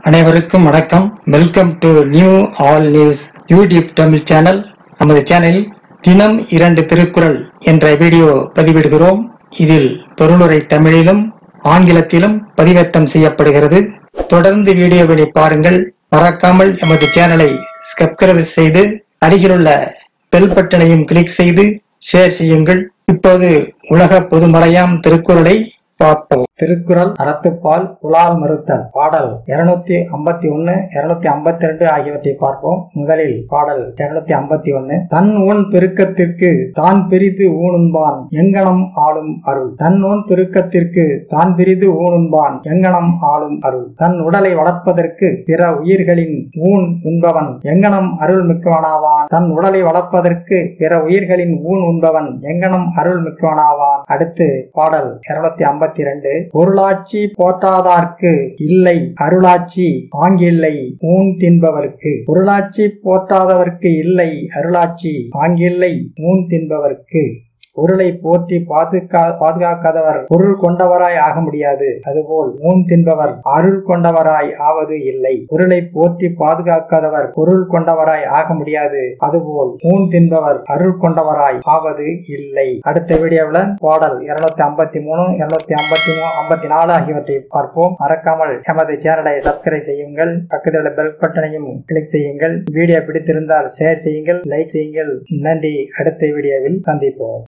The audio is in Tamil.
அனைவருக்கும் வணக்கம் welcome to New All News YouTube Tamil channel நமது சேனலில் தினம் இரண்டு திருக்குறள் என்ற வீடியோ பதிவிடுகிறோம் இதில் பொருளுரை தமிழிலும் ஆங்கிலத்திலும் பதிவேற்றம் செய்யப்படுகிறது தொடர்ந்து வீடியோவினை பாருங்கள் மறக்காமல் எமது சேனலை சப்ஸ்கிரைப் செய்து அருகிலுள்ள பெல் பட்டனையும் கிளிக் செய்து ஷேர் செய்யுங்கள் இப்போது உலக பொதுமறையாம் திருக்குறளை பார்ப்போம் திருக்குறள் அறத்துப்பால் புலால் மறுத்தல் பாடல் இருநூத்தி ஐம்பத்தி ஒன்னு இருநூத்தி ஐம்பத்தி ரெண்டு ஆகியவற்றை பார்ப்போம் முதலில் பாடல் இருநூத்தி ஐம்பத்தி ஒன்னு தன் ஊன் பெருக்கத்திற்கு தான் பிரித்து ஊனுண்பான் எங்கனம் ஆளும் அருள் தன் ஊன் பெருக்கத்திற்கு தான் பிரிது ஊனுண்பான் எங்கனம் ஆளும் அருள் தன் உடலை வளர்ப்பதற்கு பிற உயிர்களின் ஊன் உண்பவன் எங்கனம் அருள் மிக்கவனாவான் தன் உடலை வளர்ப்பதற்கு பிற உயிர்களின் ஊன் உண்பவன் எங்கனம் அருள் மிக்கவனாவான் அடுத்து பாடல் இருநூத்தி ஐம்பத்தி ரெண்டு பொருளாட்சி போற்றாதார்க்கு இல்லை அருளாட்சி ஆங்கில்லை ஊன் தின்பவர்க்கு பொருளாட்சி போற்றாதவர்க்கு இல்லை அருளாட்சி ஆங்கில்லை ஊன் தின்பவர்க்கு பொருளை போற்றி பாதுகா பாதுகாக்காதவர் பொருள் கொண்டவராய் ஆக முடியாது அதுபோல் ஊன் தின்பவர் அருள் கொண்டவராய் ஆவது இல்லை பொருளை போற்றி பாதுகாக்காதவர் பொருள் கொண்டவராய் ஆக முடியாது அதுபோல் ஊன் தின்பவர் அருள் கொண்டவராய் ஆவது இல்லை அடுத்த வீடியோவில் பாடல் இருநூத்தி ஐம்பத்தி மூணு இருநூத்தி ஐம்பத்தி மூணு ஐம்பத்தி நாலு ஆகியவற்றை பார்ப்போம் மறக்காமல் எமது சேனலை சப்ஸ்கிரைப் செய்யுங்கள் பக்கத்தில் உள்ள பெல் பட்டனையும் கிளிக் செய்யுங்கள் வீடியோ பிடித்திருந்தால் ஷேர் செய்யுங்கள் லைக் செய்யுங்கள் நன்றி அடுத்த வீடியோவில் சந்திப்போம்